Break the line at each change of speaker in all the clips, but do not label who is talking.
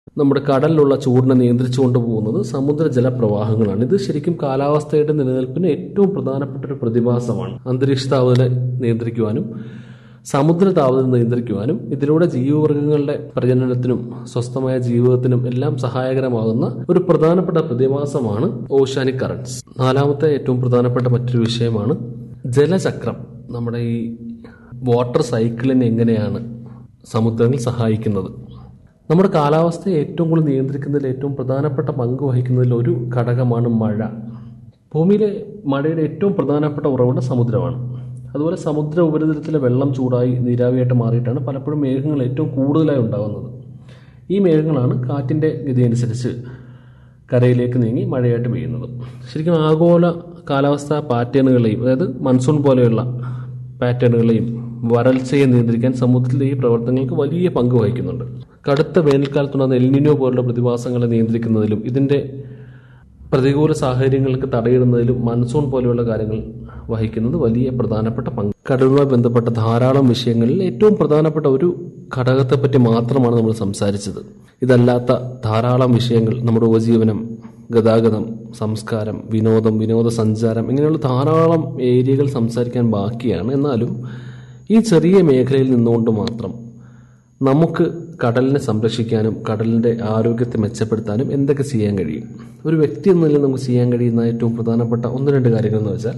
നമ്മുടെ കടലിലുള്ള ചൂടിനെ നിയന്ത്രിച്ചു കൊണ്ടുപോകുന്നത് സമുദ്ര ജലപ്രവാഹങ്ങളാണ് ഇത് ശരിക്കും കാലാവസ്ഥയുടെ നിലനിൽപ്പിന് ഏറ്റവും പ്രധാനപ്പെട്ട ഒരു പ്രതിഭാസമാണ് അന്തരീക്ഷ താപനില നിയന്ത്രിക്കുവാനും സമുദ്ര താപനില നിയന്ത്രിക്കുവാനും ഇതിലൂടെ ജീവവർഗങ്ങളുടെ പ്രജനനത്തിനും സ്വസ്ഥമായ ജീവിതത്തിനും എല്ലാം സഹായകരമാകുന്ന ഒരു പ്രധാനപ്പെട്ട പ്രതിഭാസമാണ് ഓഷ്യാനിക് കറൻസ് നാലാമത്തെ ഏറ്റവും പ്രധാനപ്പെട്ട മറ്റൊരു വിഷയമാണ് ജലചക്രം നമ്മുടെ ഈ വാട്ടർ സൈക്കിളിനെ എങ്ങനെയാണ് സമുദ്രങ്ങൾ സഹായിക്കുന്നത് നമ്മുടെ കാലാവസ്ഥയെ ഏറ്റവും കൂടുതൽ നിയന്ത്രിക്കുന്നതിൽ ഏറ്റവും പ്രധാനപ്പെട്ട പങ്ക് വഹിക്കുന്നതിൽ ഒരു ഘടകമാണ് മഴ ഭൂമിയിലെ മഴയുടെ ഏറ്റവും പ്രധാനപ്പെട്ട ഉറവിടം സമുദ്രമാണ് അതുപോലെ സമുദ്ര ഉപരിതലത്തിലെ വെള്ളം ചൂടായി നീരാവിയായിട്ട് മാറിയിട്ടാണ് പലപ്പോഴും മേഘങ്ങൾ ഏറ്റവും കൂടുതലായി ഉണ്ടാകുന്നത് ഈ മേഘങ്ങളാണ് കാറ്റിൻ്റെ ഗതി അനുസരിച്ച് കരയിലേക്ക് നീങ്ങി മഴയായിട്ട് പെയ്യുന്നത് ശരിക്കും ആഗോള കാലാവസ്ഥാ പാറ്റേണുകളെയും അതായത് മൺസൂൺ പോലെയുള്ള പാറ്റേണുകളെയും വരൾച്ചയെ നിയന്ത്രിക്കാൻ സമുദ്രത്തിലെ ഈ പ്രവർത്തനങ്ങൾക്ക് വലിയ പങ്ക് വഹിക്കുന്നുണ്ട് കടുത്ത വേനൽക്കാലത്തുണ്ടാകുന്ന എൽനിനോ പോലുള്ള പ്രതിഭാസങ്ങളെ നിയന്ത്രിക്കുന്നതിലും ഇതിൻ്റെ പ്രതികൂല സാഹചര്യങ്ങൾക്ക് തടയിടുന്നതിലും മൺസൂൺ പോലെയുള്ള കാര്യങ്ങൾ വഹിക്കുന്നത് വലിയ പ്രധാനപ്പെട്ട പങ്ക് കടലുമായി ബന്ധപ്പെട്ട ധാരാളം വിഷയങ്ങളിൽ ഏറ്റവും പ്രധാനപ്പെട്ട ഒരു ഘടകത്തെപ്പറ്റി മാത്രമാണ് നമ്മൾ സംസാരിച്ചത് ഇതല്ലാത്ത ധാരാളം വിഷയങ്ങൾ നമ്മുടെ ഉപജീവനം ഗതാഗതം സംസ്കാരം വിനോദം വിനോദസഞ്ചാരം ഇങ്ങനെയുള്ള ധാരാളം ഏരിയകൾ സംസാരിക്കാൻ ബാക്കിയാണ് എന്നാലും ഈ ചെറിയ മേഖലയിൽ നിന്നുകൊണ്ട് മാത്രം നമുക്ക് കടലിനെ സംരക്ഷിക്കാനും കടലിൻ്റെ ആരോഗ്യത്തെ മെച്ചപ്പെടുത്താനും എന്തൊക്കെ ചെയ്യാൻ കഴിയും ഒരു വ്യക്തി എന്ന നിലയിൽ നമുക്ക് ചെയ്യാൻ കഴിയുന്ന ഏറ്റവും പ്രധാനപ്പെട്ട ഒന്ന് രണ്ട് കാര്യങ്ങൾ എന്ന് വെച്ചാൽ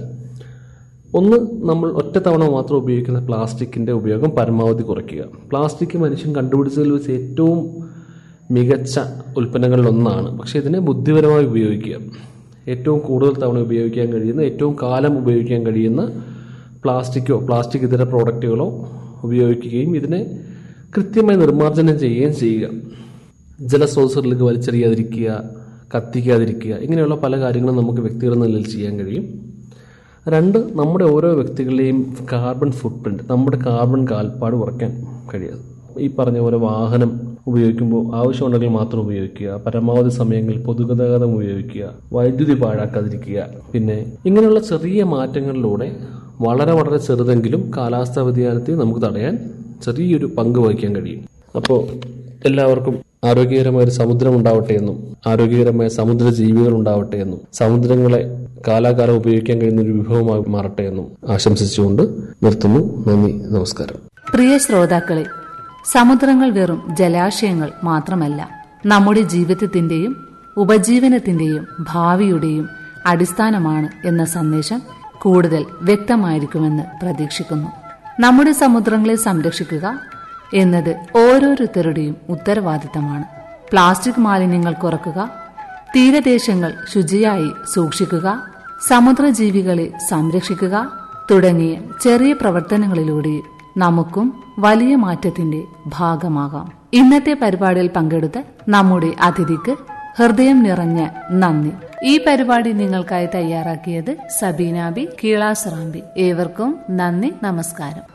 ഒന്ന് നമ്മൾ ഒറ്റത്തവണ മാത്രം ഉപയോഗിക്കുന്ന പ്ലാസ്റ്റിക്കിൻ്റെ ഉപയോഗം പരമാവധി കുറയ്ക്കുക പ്ലാസ്റ്റിക് മനുഷ്യൻ കണ്ടുപിടിച്ചതിൽ വെച്ച് ഏറ്റവും മികച്ച ഉൽപ്പന്നങ്ങളിലൊന്നാണ് പക്ഷേ ഇതിനെ ബുദ്ധിപരമായി ഉപയോഗിക്കുക ഏറ്റവും കൂടുതൽ തവണ ഉപയോഗിക്കാൻ കഴിയുന്ന ഏറ്റവും കാലം ഉപയോഗിക്കാൻ കഴിയുന്ന പ്ലാസ്റ്റിക്കോ പ്ലാസ്റ്റിക് ഇതര പ്രോഡക്റ്റുകളോ ഉപയോഗിക്കുകയും ഇതിനെ കൃത്യമായി നിർമ്മാർജ്ജനം ചെയ്യുകയും ചെയ്യുക ജലസ്രോതസ്സുകളിലേക്ക് വലിച്ചെറിയാതിരിക്കുക കത്തിക്കാതിരിക്കുക ഇങ്ങനെയുള്ള പല കാര്യങ്ങളും നമുക്ക് വ്യക്തികളുടെ നിലയിൽ ചെയ്യാൻ കഴിയും രണ്ട് നമ്മുടെ ഓരോ വ്യക്തികളുടെയും കാർബൺ ഫുട് പ്രിന്റ് നമ്മുടെ കാർബൺ കാൽപ്പാട് കുറയ്ക്കാൻ കഴിയും ഈ പറഞ്ഞ പോലെ വാഹനം ഉപയോഗിക്കുമ്പോൾ ആവശ്യമുണ്ടെങ്കിൽ മാത്രം ഉപയോഗിക്കുക പരമാവധി സമയങ്ങളിൽ പൊതുഗതാഗതം ഉപയോഗിക്കുക വൈദ്യുതി പാഴാക്കാതിരിക്കുക പിന്നെ ഇങ്ങനെയുള്ള ചെറിയ മാറ്റങ്ങളിലൂടെ വളരെ വളരെ ചെറുതെങ്കിലും കാലാവസ്ഥാ വ്യതിയാനത്തെ നമുക്ക് തടയാൻ ചെറിയൊരു പങ്ക് വഹിക്കാൻ കഴിയും അപ്പോൾ എല്ലാവർക്കും ആരോഗ്യകരമായ ഒരു സമുദ്രം ഉണ്ടാവട്ടെ എന്നും ആരോഗ്യകരമായ സമുദ്ര ജീവികൾ ഉണ്ടാവട്ടെ എന്നും സമുദ്രങ്ങളെ കാലാകാലം ഉപയോഗിക്കാൻ കഴിയുന്ന ഒരു വിഭവമായി മാറട്ടെ എന്നും ആശംസിച്ചുകൊണ്ട് നിർത്തുന്നു നന്ദി നമസ്കാരം
പ്രിയ ശ്രോതാക്കളെ സമുദ്രങ്ങൾ വെറും ജലാശയങ്ങൾ മാത്രമല്ല നമ്മുടെ ജീവിതത്തിന്റെയും ഉപജീവനത്തിന്റെയും ഭാവിയുടെയും അടിസ്ഥാനമാണ് എന്ന സന്ദേശം കൂടുതൽ വ്യക്തമായിരിക്കുമെന്ന് പ്രതീക്ഷിക്കുന്നു നമ്മുടെ സമുദ്രങ്ങളെ സംരക്ഷിക്കുക എന്നത് ഓരോരുത്തരുടെയും ഉത്തരവാദിത്തമാണ് പ്ലാസ്റ്റിക് മാലിന്യങ്ങൾ കുറക്കുക തീരദേശങ്ങൾ ശുചിയായി സൂക്ഷിക്കുക സമുദ്രജീവികളെ സംരക്ഷിക്കുക തുടങ്ങിയ ചെറിയ പ്രവർത്തനങ്ങളിലൂടെ നമുക്കും വലിയ മാറ്റത്തിന്റെ ഭാഗമാകാം ഇന്നത്തെ പരിപാടിയിൽ പങ്കെടുത്ത നമ്മുടെ അതിഥിക്ക് ഹൃദയം നിറഞ്ഞ നന്ദി ഈ പരിപാടി നിങ്ങൾക്കായി തയ്യാറാക്കിയത് സബീനാബി കീളാസ്റാമ്പി ഏവർക്കും നന്ദി നമസ്കാരം